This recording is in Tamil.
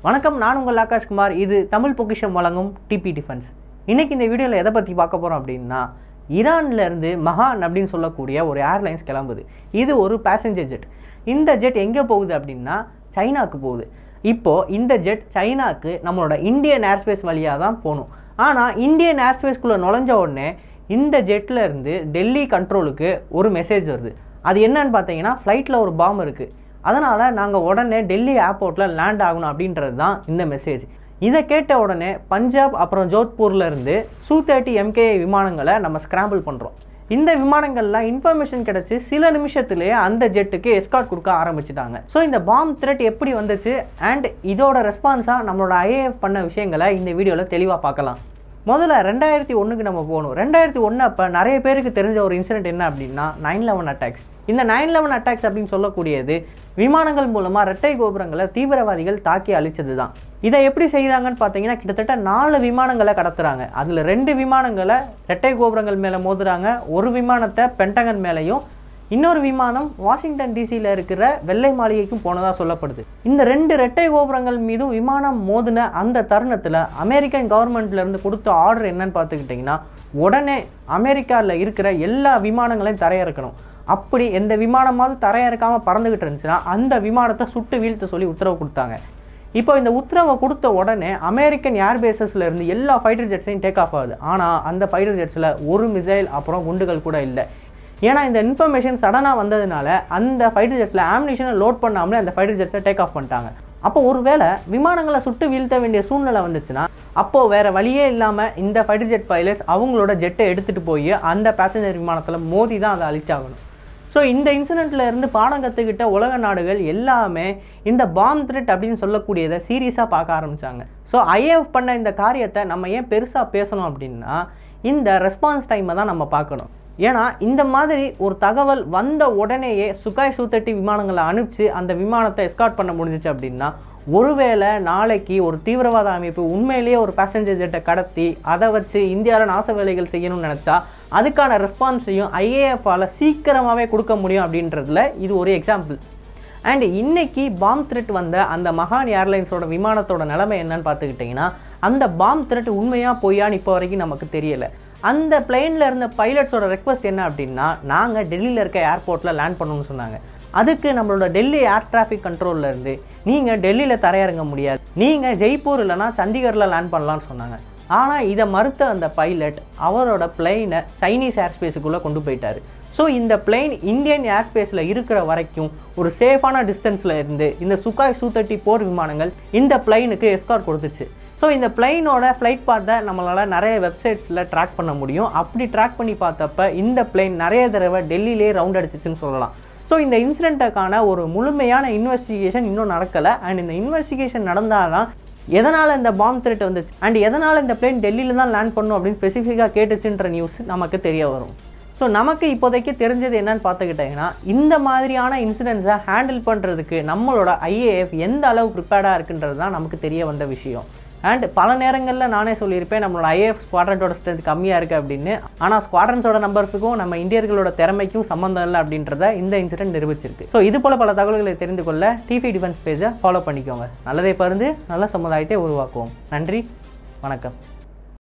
வணக்கம் நான் உங்கள் ஆகாஷ்குமார் இது தமிழ் பொக்கிஷம் வழங்கும் டிபி டிஃபென்ஸ் இன்னைக்கு இந்த வீடியோவில் எதை பற்றி பார்க்க போகிறோம் அப்படின்னா ஈரான்ல இருந்து மகான் அப்படின்னு சொல்லக்கூடிய ஒரு ஏர்லைன்ஸ் கிளம்புது இது ஒரு பேசஞ்சர் ஜெட் இந்த ஜெட் எங்கே போகுது அப்படின்னா சைனாக்கு போகுது இப்போது இந்த ஜெட் சைனாக்கு நம்மளோட இந்தியன் ஏர்ஸ்பேஸ் வழியாக தான் போகணும் ஆனால் இந்தியன் ஏர்ஸ்பேஸ்க்குள்ளே நுழைஞ்ச உடனே இந்த ஜெட்டில் இருந்து டெல்லி கண்ட்ரோலுக்கு ஒரு மெசேஜ் வருது அது என்னன்னு பார்த்தீங்கன்னா ஃப்ளைட்டில் ஒரு பாம் இருக்குது அதனால் நாங்கள் உடனே டெல்லி ஏர்போர்ட்டில் லேண்ட் ஆகணும் அப்படின்றது தான் இந்த மெசேஜ் இதை கேட்ட உடனே பஞ்சாப் அப்புறம் ஜோத்பூர்ல இருந்து சூ தேர்ட்டி எம்கே விமானங்களை நம்ம ஸ்கிராம்பிள் பண்ணுறோம் இந்த விமானங்கள்லாம் இன்ஃபர்மேஷன் கிடச்சி சில நிமிஷத்துலேயே அந்த ஜெட்டுக்கு எஸ்கார்ட் கொடுக்க ஆரம்பிச்சிட்டாங்க ஸோ இந்த பாம் த்ரெட் எப்படி வந்துச்சு அண்ட் இதோட ரெஸ்பான்ஸாக நம்மளோட ஐஏஎஃப் பண்ண விஷயங்களை இந்த வீடியோவில் தெளிவாக பார்க்கலாம் முதல்ல ரெண்டாயிரத்தி ஒன்றுக்கு நம்ம போகணும் ரெண்டாயிரத்தி ஒன்று அப்போ நிறைய பேருக்கு தெரிஞ்ச ஒரு இன்சிடென்ட் என்ன அப்படின்னா நைன் லெவன் அட்டாக்ஸ் இந்த நைன் லெவன் அட்டாக்ஸ் அப்படின்னு சொல்லக்கூடியது விமானங்கள் மூலமாக ரெட்டை கோபுரங்களை தீவிரவாதிகள் தாக்கி அழிச்சது தான் இதை எப்படி செய்கிறாங்கன்னு பார்த்தீங்கன்னா கிட்டத்தட்ட நாலு விமானங்களை கடத்துறாங்க அதில் ரெண்டு விமானங்களை ரெட்டை கோபுரங்கள் மேலே மோதுறாங்க ஒரு விமானத்தை பென்டகன் மேலேயும் இன்னொரு விமானம் வாஷிங்டன் டிசியில் இருக்கிற வெள்ளை மாளிகைக்கும் போனதாக சொல்லப்படுது இந்த ரெண்டு ரெட்டை கோபுரங்கள் மீதும் விமானம் மோதின அந்த தருணத்தில் அமெரிக்கன் கவர்மெண்ட்லேருந்து கொடுத்த ஆர்டர் என்னன்னு பார்த்துக்கிட்டிங்கன்னா உடனே அமெரிக்காவில் இருக்கிற எல்லா விமானங்களையும் தரையிறக்கணும் அப்படி எந்த விமானமாவது தரையிறக்காமல் பறந்துக்கிட்டு இருந்துச்சுன்னா அந்த விமானத்தை சுட்டு வீழ்த்த சொல்லி உத்தரவு கொடுத்தாங்க இப்போ இந்த உத்தரவை கொடுத்த உடனே அமெரிக்கன் ஏர்பேசஸில் இருந்து எல்லா ஃபைட்டர் ஜெட்ஸையும் டேக் ஆஃப் ஆகுது ஆனால் அந்த ஃபைட்டர் ஜெட்ஸில் ஒரு மிசைல் அப்புறம் குண்டுகள் கூட இல்லை ஏன்னா இந்த இன்ஃபர்மேஷன் சடனாக வந்ததுனால அந்த ஃபைட்டர் ஜெட்ஸில் ஆம்னிஷனை லோட் பண்ணாமலே அந்த ஃபைட்டர் ஜெட்ஸை டேக் ஆஃப் பண்ணிட்டாங்க அப்போ ஒருவேளை விமானங்களை சுட்டு வீழ்த்த வேண்டிய சூழ்நிலை வந்துச்சுன்னா அப்போது வேறு வழியே இல்லாமல் இந்த ஃபைட்டர் ஜெட் பைலட்ஸ் அவங்களோட ஜெட்டை எடுத்துகிட்டு போய் அந்த பேசஞ்சர் விமானத்தில் மோதி தான் அதை அழிச்சாகணும் ஸோ இந்த இன்சிடெண்ட்டில் இருந்து பாடம் கற்றுக்கிட்ட உலக நாடுகள் எல்லாமே இந்த பாம் த்ரெட் அப்படின்னு சொல்லக்கூடியதை சீரியஸாக பார்க்க ஆரம்பித்தாங்க ஸோ ஐஏஎஃப் பண்ண இந்த காரியத்தை நம்ம ஏன் பெருசாக பேசணும் அப்படின்னா இந்த ரெஸ்பான்ஸ் டைமை தான் நம்ம பார்க்கணும் ஏன்னா இந்த மாதிரி ஒரு தகவல் வந்த உடனேயே சுகாய் சூத்தட்டி விமானங்களை அனுப்பிச்சு அந்த விமானத்தை எஸ்கார்ட் பண்ண முடிஞ்சிச்சு அப்படின்னா ஒருவேளை நாளைக்கு ஒரு தீவிரவாத அமைப்பு உண்மையிலேயே ஒரு பேசஞ்சர் ஜெட்டை கடத்தி அதை வச்சு இந்தியாவில் நாச வேலைகள் செய்யணும்னு நினச்சா அதுக்கான ரெஸ்பான்ஸையும் ஐஏஎஃப்பால் சீக்கிரமாகவே கொடுக்க முடியும் அப்படின்றதுல இது ஒரு எக்ஸாம்பிள் அண்ட் இன்னைக்கு பாம் த்ரெட் வந்த அந்த மகான் ஏர்லைன்ஸோட விமானத்தோட நிலைமை என்னன்னு பார்த்துக்கிட்டிங்கன்னா அந்த பாம் த்ரெட் உண்மையாக பொய்யான்னு இப்போ வரைக்கும் நமக்கு தெரியலை அந்த பிளெயினில் இருந்த பைலட்ஸோட ரெக்வஸ்ட் என்ன அப்படின்னா நாங்கள் டெல்லியில் இருக்க ஏர்போர்ட்டில் லேண்ட் பண்ணணும்னு சொன்னாங்க அதுக்கு நம்மளோட டெல்லி ஏர் டிராஃபிக் கண்ட்ரோலில் இருந்து நீங்கள் டெல்லியில் தரையிறங்க முடியாது நீங்கள் ஜெய்ப்பூர் இல்லைனா சண்டிகரில் லேண்ட் பண்ணலான்னு சொன்னாங்க ஆனால் இதை மறுத்த அந்த பைலட் அவரோட பிளெயினை சைனீஸ் ஏர் ஸ்பேஸுக்குள்ளே கொண்டு போயிட்டாரு ஸோ இந்த பிளெயின் இந்தியன் ஏர் ஸ்பேஸில் இருக்கிற வரைக்கும் ஒரு சேஃபான டிஸ்டன்ஸில் இருந்து இந்த சுகாய் சூ தேர்ட்டி போர் விமானங்கள் இந்த பிளைனுக்கு எஸ்கார் கொடுத்துச்சு ஸோ இந்த பிளைனோட ஃப்ளைட் பார்ட்டை நம்மளால் நிறைய வெப்சைட்ஸில் ட்ராக் பண்ண முடியும் அப்படி ட்ராக் பண்ணி பார்த்தப்ப இந்த பிளைன் நிறைய தடவை டெல்லியிலே ரவுண்ட் அடிச்சிச்சுன்னு சொல்லலாம் ஸோ இந்த இன்சிடெண்ட்டுக்கான ஒரு முழுமையான இன்வெஸ்டிகேஷன் இன்னும் நடக்கலை அண்ட் இந்த இன்வெஸ்டிகேஷன் நடந்தால் தான் எதனால் இந்த பாம் த்ரெட் வந்துச்சு அண்ட் எதனால் இந்த பிளேன் டெல்லியில் தான் லேண்ட் பண்ணும் அப்படின்னு ஸ்பெசிஃபிக்காக கேட்டுச்சுன்ற நியூஸ் நமக்கு தெரிய வரும் ஸோ நமக்கு இப்போதைக்கு தெரிஞ்சது என்னன்னு பார்த்துக்கிட்டிங்கன்னா இந்த மாதிரியான இன்சிடென்ட்ஸை ஹேண்டில் பண்ணுறதுக்கு நம்மளோட ஐஏஎஃப் எந்த அளவு ப்ரிப்பேர்டாக இருக்குன்றது தான் நமக்கு தெரிய வந்த விஷயம் அண்ட் பல நேரங்களில் நானே சொல்லியிருப்பேன் நம்மளோட ஐஏஎஃப் ஸ்குவாட்ரன்ஸோட ஸ்ட்ரென்த் கம்மியாக இருக்குது அப்படின்னு ஆனால் ஸ்குவாட்ரன்ஸோட நம்பர்ஸுக்கும் நம்ம இந்தியர்களோட திறமைக்கும் சம்மந்தம் இல்லை அப்படின்றத இந்த இன்சிடென்ட் நிரூபிச்சிருக்கு ஸோ இது போல் பல தகவல்களை தெரிந்து கொள்ள டிவி டிஃபென்ஸ் பேஜை ஃபாலோ பண்ணிக்கோங்க நல்லதை பருந்து நல்ல சமுதாயத்தை உருவாக்குவோம் நன்றி வணக்கம்